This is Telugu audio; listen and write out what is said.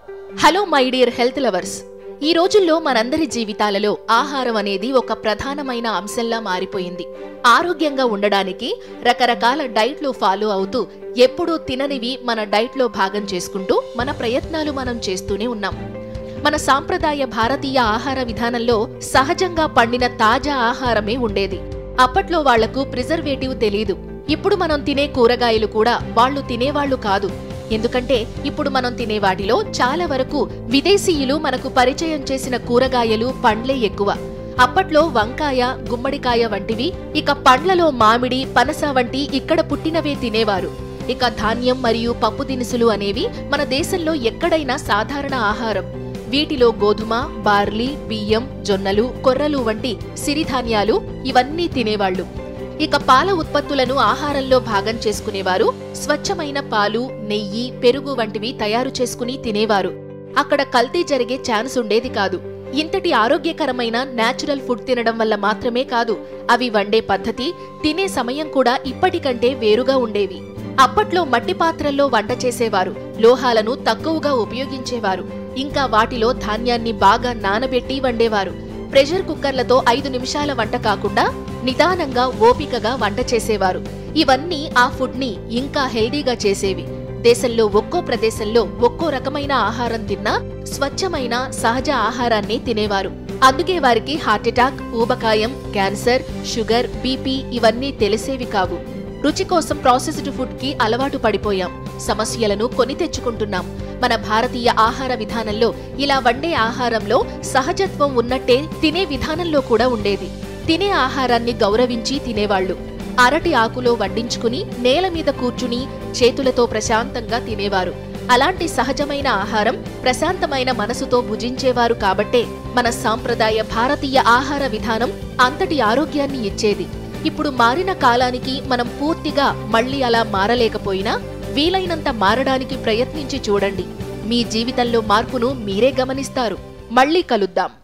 hello my dear health lovers ఈ రోజుల్లో మనందరి జీవితాలలో ఆహారం అనేది ఒక ప్రధానమైన అంశంలా మారిపోయింది ఆరోగ్యంగా ఉండడానికి రకరకాల డైట్లు ఫాలో అవుతూ ఎప్పుడూ తిననివి మన డైట్లో భాగం చేసుకుంటూ మన ప్రయత్నాలు మనం చేస్తూనే ఉన్నాం మన సాంప్రదాయ భారతీయ ఆహార విధానంలో సహజంగా పండిన తాజా ఆహారమే ఉండేది అప్పట్లో వాళ్లకు ప్రిజర్వేటివ్ తెలియదు ఇప్పుడు మనం తినే కూరగాయలు కూడా వాళ్ళు తినేవాళ్లు కాదు ఎందుకంటే ఇప్పుడు మనం తినే వాటిలో చాలా వరకు విదేశీయులు మనకు పరిచయం చేసిన కూరగాయలు పండ్లే ఎక్కువ అప్పట్లో వంకాయ గుమ్మడికాయ వంటివి ఇక పండ్లలో మామిడి పనస వంటి ఇక్కడ పుట్టినవే తినేవారు ఇక ధాన్యం మరియు పప్పు దినుసులు అనేవి మన దేశంలో ఎక్కడైనా సాధారణ ఆహారం వీటిలో గోధుమ బార్లీ బియ్యం జొన్నలు కొర్రలు వంటి సిరిధాన్యాలు ఇవన్నీ తినేవాళ్లు ఇక పాల ఉత్పత్తులను ఆహారంలో భాగం చేసుకునేవారు స్వచ్ఛమైన పాలు నెయ్యి పెరుగు వంటివి తయారు చేసుకుని తినేవారు అక్కడ కల్తీ జరిగే ఛాన్స్ ఉండేది కాదు ఇంతటి ఆరోగ్యకరమైన నేచురల్ ఫుడ్ తినడం వల్ల మాత్రమే కాదు అవి వండే పద్ధతి తినే సమయం కూడా ఇప్పటికంటే వేరుగా ఉండేవి అప్పట్లో మట్టి పాత్రల్లో వంట చేసేవారు లోహాలను తక్కువగా ఉపయోగించేవారు ఇంకా వాటిలో ధాన్యాన్ని బాగా నానబెట్టి వండేవారు ప్రెషర్ కుక్కర్లతో ఐదు నిమిషాల వంట కాకుండా నిదానంగా ఓపికగా వంట చేసేవారు ఇవన్నీ ఆ ఫుడ్ ని ఇంకా హెల్దీగా చేసేవి దేశంలో ఒక్కో ప్రదేశంలో ఒక్కో రకమైన ఆహారం తిన్నా స్వచ్ఛమైన సహజ ఆహారాన్ని తినేవారు అందుకే వారికి హార్ట్అటాక్ ఊబకాయం క్యాన్సర్ షుగర్ బీపీ ఇవన్నీ తెలిసేవి కావు రుచి కోసం ప్రాసెస్డ్ ఫుడ్ కి అలవాటు పడిపోయాం సమస్యలను కొని తెచ్చుకుంటున్నాం మన భారతీయ ఆహార విధానంలో ఇలా వండే ఆహారంలో సహజత్వం ఉన్నట్టే తినే విధానంలో కూడా ఉండేది తినే ఆహారాన్ని గౌరవించి తినేవాళ్లు అరటి ఆకులో వడ్డించుకుని నేల మీద కూర్చుని చేతులతో ప్రశాంతంగా తినేవారు అలాంటి సహజమైన ఆహారం ప్రశాంతమైన మనసుతో భుజించేవారు కాబట్టే మన సాంప్రదాయ భారతీయ ఆహార విధానం అంతటి ఆరోగ్యాన్ని ఇచ్చేది ఇప్పుడు మారిన కాలానికి మనం పూర్తిగా మళ్ళీ అలా మారలేకపోయినా వీలైనంత మారడానికి ప్రయత్నించి చూడండి మీ జీవితంలో మార్పును మీరే గమనిస్తారు మళ్ళీ కలుద్దాం